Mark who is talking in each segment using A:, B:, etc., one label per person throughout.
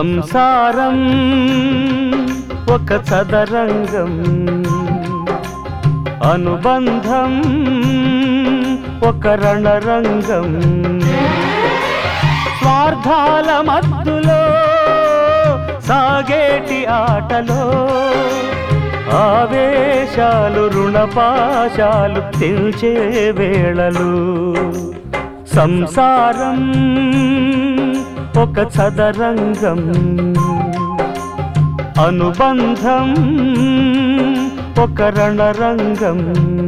A: సంసారం ఒక చదరంగం అనుబంధం ఒక రణరంగం స్వార్థాల మత్తులో సాగేటి ఆటలో ఆవేశాలు రుణపాశాలు తెల్చే వేళలు సంసారం ఒక చదరంగం అనుబంధం ఒక రణరంగం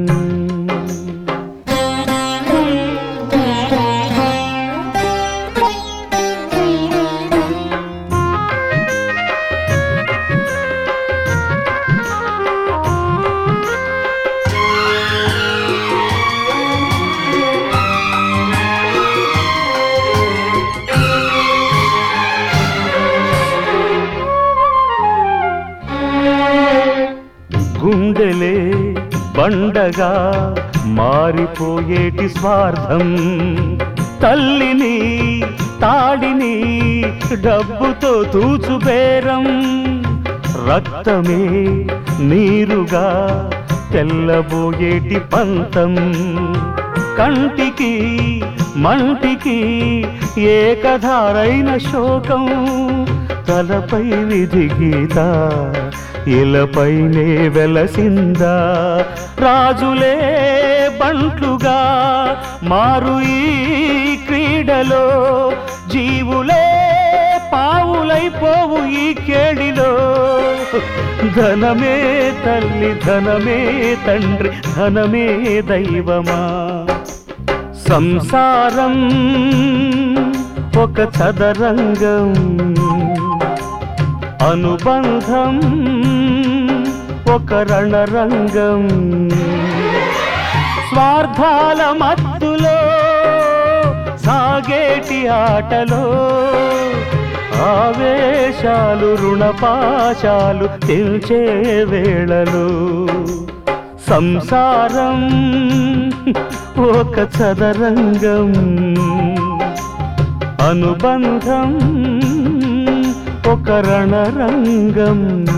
A: గుండెలే బండగా మారిపోయేటి స్వార్థం తల్లిని తాడిని డబ్బుతో తూచుబేరం రక్తమే నీరుగా తెల్లబోయేటి పంతం కంటికి మంటికి ఏకధారైన శోకం తలపై విధి గీత ఇలపైనే వెలసిందా రాజులే బంట్లుగా మారు ఈ క్రీడలో జీవులే పావులైపోవు ఈ కేడిలో ధనమే తల్లి ధనమే తండ్రి ధనమే దైవమా సంసారం ఒక చదరంగం అనుబంధం ఒక రణరంగం స్వార్థాల మత్తులో సాగేటి ఆటలో ఆవేశాలు రుణపాశాలు తెల్చే వేళలు సంసారం ఒక చదరంగం అనుబంధం ఒక రణరంగం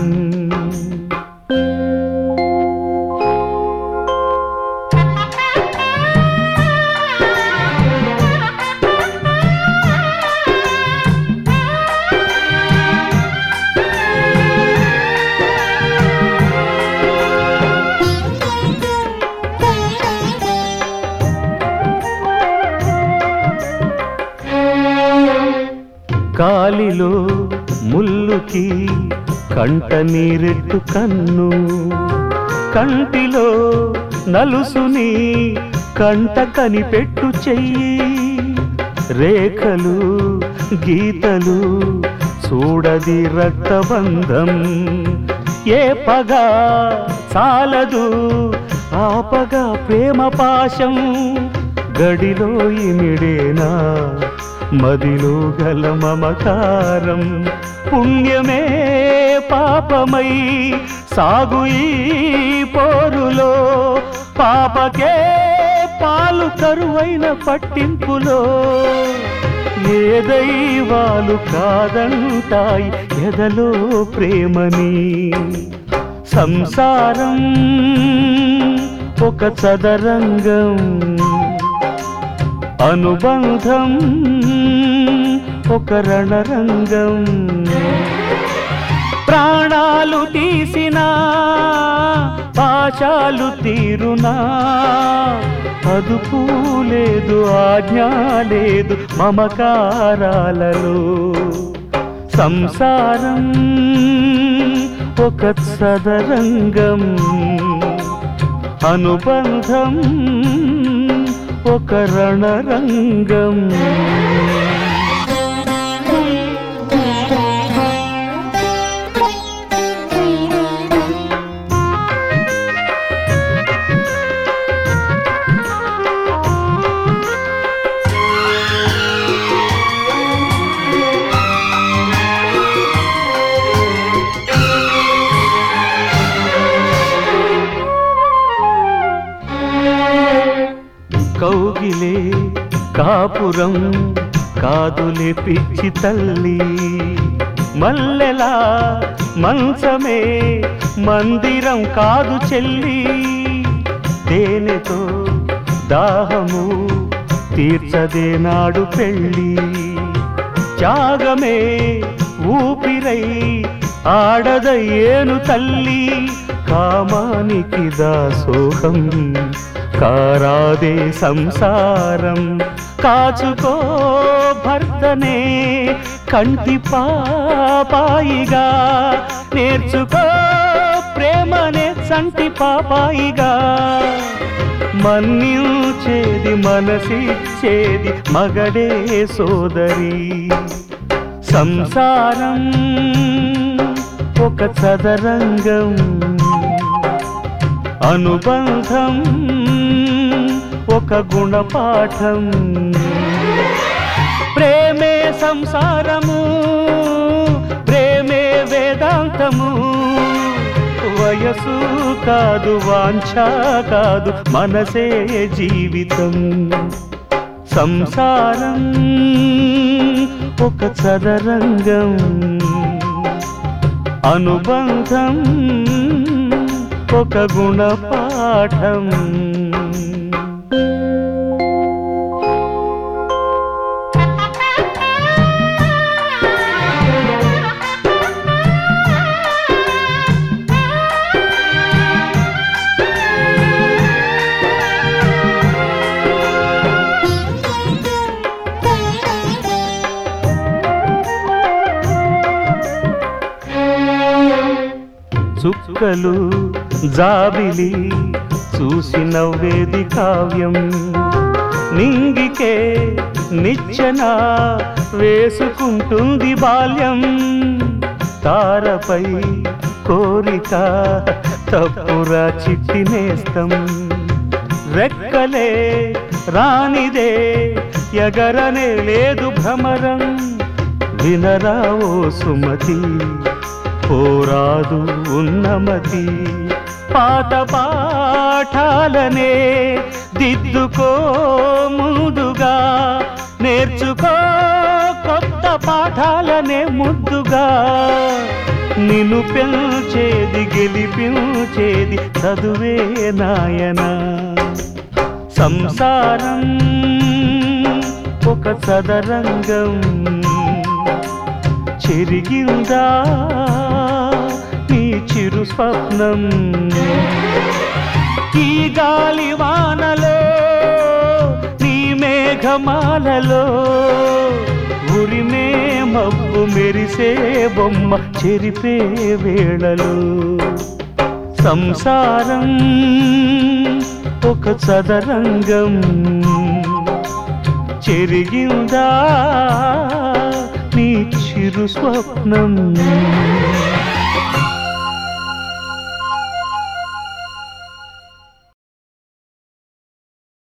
A: కాలిలో ముల్లుకి కంట నీరెట్టు కన్ను కంటిలో నలుసుని కంట కనిపెట్టు చెయ్యి రేఖలు గీతలు చూడది రక్తబంధం ఏ పగ చాలదు ఆపగా ప్రేమ పాశం గడిలో ఇమిడేనా మదిలో గల మమకారం పుణ్యమే పాపమై సాగు ఈ పోరులో పాపకే పాలు కరువైన పట్టింపులో ఏ దైవాలు కాదంటాయి ఎదలో ప్రేమని సంసారం ఒక చదరంగం అనుబంధం ఒక రణరంగం ప్రాణాలు తీసినా పాశాలు తీరునా అదుపు లేదు ఆజ్ఞ లేదు మమకారాలలో సంసారం ఒక సదరంగం అనుబంధం ఒక రణరంగం కౌగిలే కాపురం కాదులే పిచ్చి తల్లి మల్లెలా మంచమే మందిరం కాదు చెల్లి తేనెతో దాహము తీర్చదే నాడు పెళ్ళి త్యాగమే ఊపిరై ఆడదయ్యేను తల్లి కామానికి దాసోహం కారాదే సంసారం కాచుకో భర్తనే కంటి పాపాయిగా నేర్చుకో ప్రేమనే చంటి పాపాయిగా మన్నించేది మనసిచ్చేది మగడే సోదరి సంసారం ఒక చదరంగం అనుబంధం ఒక గుణపాఠం ప్రేమే సంసారము ప్రేమే వేదాంతము వయసు కాదు వాంఛ కాదు మనసే జీవితం సంసారం ఒక చదరంగం అనుబంధం ఒక గుణపాఠం చుక్కలు జాబిలి చూసి నవ్వేది కావ్యం నింగికే నిచ్చెన వేసుకుంటుంది బాల్యం తారపై కోరిక తప్పురా చిట్టి నేస్తం రెక్కలే రానిదే ఎగరనే లేదు భ్రమరం వినరావో సుమతి పోరాదు ఉన్నమతి పాత పాఠాలనే దిద్దుకో ముందుగా నేర్చుకో కొత్త పాఠాలనే ముద్దుగా నిన్ను పెంచేది గెలిపించేది చదువే నాయనా సంసారం ఒక చదరంగం చెరిగిందా నీ చిరు స్వప్నం ఈ గాలి వానలో నీ మేఘమాలలో ఉరిమే మబ్బు మెరిసే బొమ్మ చెరిపే వేళలో సంసారం ఒక చదరంగం చెరిగిందా నీ చిరు స్వప్నం